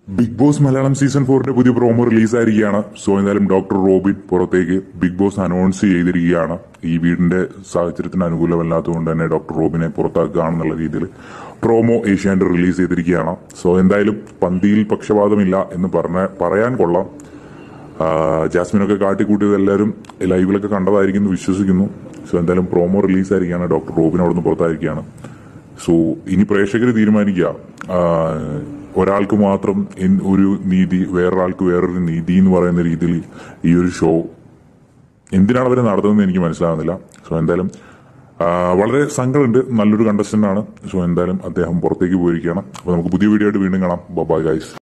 big boss Malayalam season ഫോറിന്റെ പുതിയ promo റിലീസായിരിക്കുകയാണ് സോ എന്തായാലും ഡോക്ടർ റോബിൻ പുറത്തേക്ക് ബിഗ് ബോസ് അനൗൺസ് ചെയ്തിരിക്കുകയാണ് ഈ വീടിന്റെ സാഹചര്യത്തിന് അനുകൂലമല്ലാത്തതുകൊണ്ട് തന്നെ ഡോക്ടർ റോബിനെ പുറത്താക്കുകയാണെന്നുള്ള രീതിയിൽ പ്രോമോ ഏഷ്യാനെറ്റ് റിലീസ് ചെയ്തിരിക്കുകയാണ് സോ എന്തായാലും പന്തിയിൽ പക്ഷപാതമില്ല എന്ന് പറഞ്ഞ പറയാൻ കൊള്ളാം ആ, ജാസ്മിനൊക്കെ കാട്ടിക്കൂട്ടിയത് എല്ലാവരും ലൈവിലൊക്കെ കണ്ടതായിരിക്കും എന്ന് വിശ്വസിക്കുന്നു സോ എന്തായാലും പ്രോമോ റിലീസായിരിക്കുകയാണ് ഡോക്ടർ റോബിൻ അവിടുന്ന് പുറത്തായിരിക്കുകയാണ് സോ ഇനി പ്രേക്ഷകർ തീരുമാനിക്കുക ആ, ഒരാൾക്ക് മാത്രം എൻ- ഒരു നീതി വേറൊരാൾക്ക് വേറൊരു നീതി എന്ന് പറയുന്ന രീതിയിൽ ഈ ഒരു ഷോ എന്തിനാണ് അവർ നടത്തുന്നത് എനിക്ക് മനസ്സിലാകുന്നില്ല സോ എന്തായാലും ആ, വളരെ സങ്കടമുണ്ട് നല്ലൊരു കണ്ടസ്റ്റന്റ് ആണ് സോ എന്തായാലും അദ്ദേഹം പുറത്തേക്ക് പോയിരിക്കുകയാണ് അപ്പോൾ നമുക്ക് പുതിയ വീഡിയോ ആയിട്ട് വീണ്ടും കാണാം ബൈ ഗൈസ്